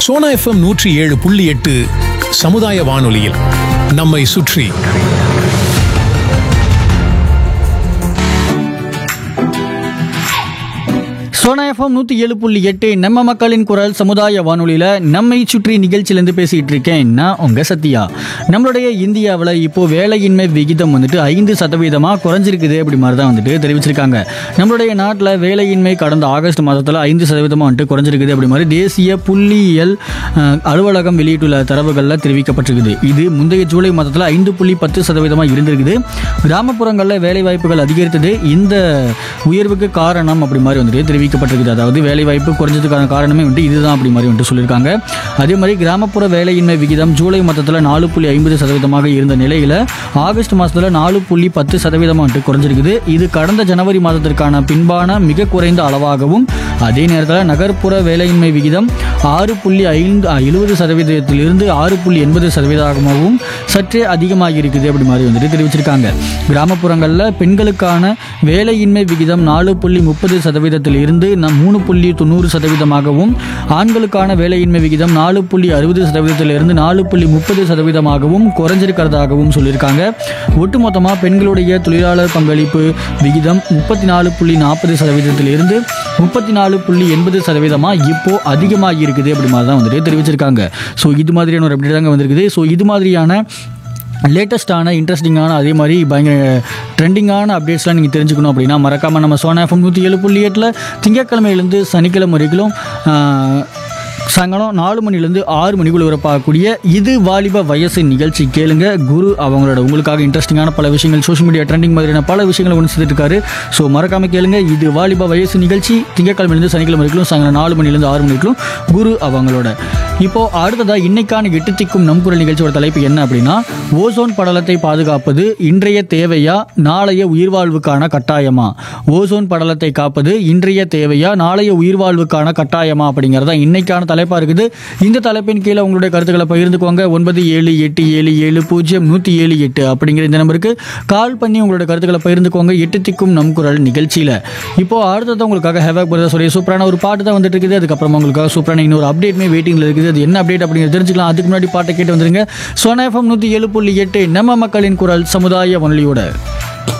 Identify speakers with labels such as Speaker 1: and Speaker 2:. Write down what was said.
Speaker 1: Sona FM நூற்றி ஏழு புள்ளி எட்டு சமுதாய வானொலியில் நம்மை சுற்றி
Speaker 2: சோனா எஃப்எம் நூற்றி ஏழு புள்ளி எட்டு நம்ம மக்களின் குரல் சமுதாய வானொலியில் நம்மை சுற்றி நிகழ்ச்சியிலேருந்து பேசிகிட்டு இருக்கேன் நான் உங்கள் சத்யா நம்மளுடைய இந்தியாவில் இப்போ வேலையின்மை விகிதம் வந்துட்டு ஐந்து சதவீதமாக குறைஞ்சிருக்குது அப்படி மாதிரி தான் வந்துட்டு தெரிவிச்சிருக்காங்க நம்மளுடைய நாட்டில் வேலையின்மை கடந்த ஆகஸ்ட் மாதத்தில் ஐந்து சதவீதமாக வந்துட்டு குறைஞ்சிருக்குது அப்படி மாதிரி தேசிய புள்ளியியல் அஹ், அலுவலகம் வெளியிட்டுள்ள தரவுகளில் தெரிவிக்கப்பட்டிருக்குது இது முந்தைய ஜூலை மாதத்தில் ஐந்து புள்ளி பத்து சதவீதமாக இருந்திருக்குது கிராமப்புறங்களில் வேலை வாய்ப்புகள் அதிகரித்தது இந்த உயர்வுக்கு காரணம் அப்படி மாதிரி வந்துட்டு தெரிவிக்கப்பட்டிருக்குது அதாவது வேலை வாய்ப்பு குறைஞ்சதுக்கான காரணமே வந்துட்டு இதுதான் அப்படி மாதிரி வந்துட்டு சொல்லியிருக்காங்க அதே மாதிரி கிராமப்புற வேலையின்மை விகிதம் ஜூலை மாதத்தில் நாலு புள்ளி ஐம்பது சதவீதமாக இருந்த நிலையில் ஆகஸ்ட் மாதத்தில் நாலு புள்ளி பத்து சதவீதமாக வந்துட்டு குறைஞ்சிருக்குது இது கடந்த ஜனவரி மாதத்திற்கான பின்பான மிக குறைந்த அளவாகவும் அதே நேரத்தில் நகர்ப்புற வேலையின்மை விகிதம் ஆறு புள்ளி ஐந்து எழுபது சதவீதத்திலிருந்து ஆறு புள்ளி எண்பது சதவீதமாகவும் சற்றே அதிகமாகி இருக்குது அப்படி மாதிரி வந்துட்டு தெரிவிச்சிருக்காங்க கிராமப்புறங்களில் பெண்களுக்கான வேலையின்மை விகிதம் நாலு புள்ளி முப்பது சதவீதத்தில் இருந்து நம் மூணு புள்ளி தொண்ணூறு சதவீதமாகவும் ஆண்களுக்கான வேலையின்மை விகிதம் நாலு புள்ளி அறுபது சதவீதத்தில் இருந்து நாலு புள்ளி முப்பது சதவீதமாகவும் குறைஞ்சிருக்கிறதாகவும் சொல்லியிருக்காங்க ஒட்டுமொத்தமாக பெண்களுடைய தொழிலாளர் பங்களிப்பு விகிதம் முப்பத்தி நாலு புள்ளி நாற்பது சதவீதத்தில் இருந்து முப்பத்தி நாலு புள்ளி எண்பது சதவீதமாக இப்போ அதிகமாகி இருக்குது அப்படி மாதிரி தான் வந்துட்டு தெரிவிச்சிருக்காங்க ஸோ இது மாதிரியான ஒரு அப்டேட் தாங்க வந்திருக்குது ஸோ இது மாதிரியான லேட்டஸ்ட்டான இன்ட்ரெஸ்டிங்கான அதே மாதிரி பயங்கர ட்ரெண்டிங்கான அப்டேட்ஸ்லாம் நீங்கள் தெரிஞ்சுக்கணும் அப்படின்னா மறக்காமல் நம்ம சோனா எஃப்எம் நூற்றி ஏழு புள்ளி எட்டில் திங்கட்கிழமையிலேருந்து சனிக்கிழமை வரைக்கும் ஆஹ், சாயங்காலம் நாலு மணிலேருந்து ஆறு மணிக்குள்ள வரை பார்க்கக்கூடிய இது வாலிப வயசு நிகழ்ச்சி கேளுங்க குரு அவங்களோட உங்களுக்காக இன்ட்ரெஸ்டிங்கான பல விஷயங்கள் சோஷியல் மீடியா ட்ரெண்டிங் மாதிரியான பல விஷயங்களை ஒன்று செஞ்சுட்டு இருக்காரு ஸோ மறக்காம கேளுங்க இது வாலிப வயசு நிகழ்ச்சி திங்கட்கிழமையிலேருந்து சனிக்கிழமை வரைக்கும் சாயங்காலம் நாலு மணிலேருந்து ஆறு மணிக்கும் குரு அவங்களோட இப்போ அடுத்ததா இன்னைக்கான எட்டு திக்கும் நம் குரல் நிகழ்ச்சியோட தலைப்பு என்ன அப்படின்னா ஓசோன் படலத்தை பாதுகாப்பது இன்றைய தேவையா நாளைய உயிர்வாழ்வுக்கான கட்டாயமா ஓசோன் படலத்தை காப்பது இன்றைய தேவையா நாளைய உயிர்வாழ்வுக்கான கட்டாயமா அப்படிங்கிறதா இன்னைக்கான தலைப்பா இருக்குது இந்த தலைப்பின் கீழே உங்களுடைய கருத்துக்களை பகிர்ந்துக்கோங்க ஒன்பது ஏழு எட்டு ஏழு ஏழு பூஜ்ஜியம் நூற்றி ஏழு எட்டு அப்படிங்கிற இந்த நம்பருக்கு கால் பண்ணி உங்களோட கருத்துக்களை பகிர்ந்துக்கோங்க எட்டு திக்கும் நம் குரல் நிகழ்ச்சியில இப்போ அடுத்தது உங்களுக்காக ஹேவாக் பிரதர்ஸோடைய சூப்பரான ஒரு பாட்டு தான் வந்துட்டு இருக்குது அதுக்கப்புறமா உங்களுக்காக சூப்பரான இன்னொரு அப்டேட்மே வெயிட்டிங்ல இருக்குது அது என்ன அப்டேட் அப்படிங்கிறது தெரிஞ்சுக்கலாம் அதுக்கு முன்னாடி பாட்டை கேட்டு வந்துருங்க சோனா எஃப்எம் நூற்றி ஏழு புள்ளி எட்டு நம்ம மக்களின் குரல் சமுதாய வானொலியோட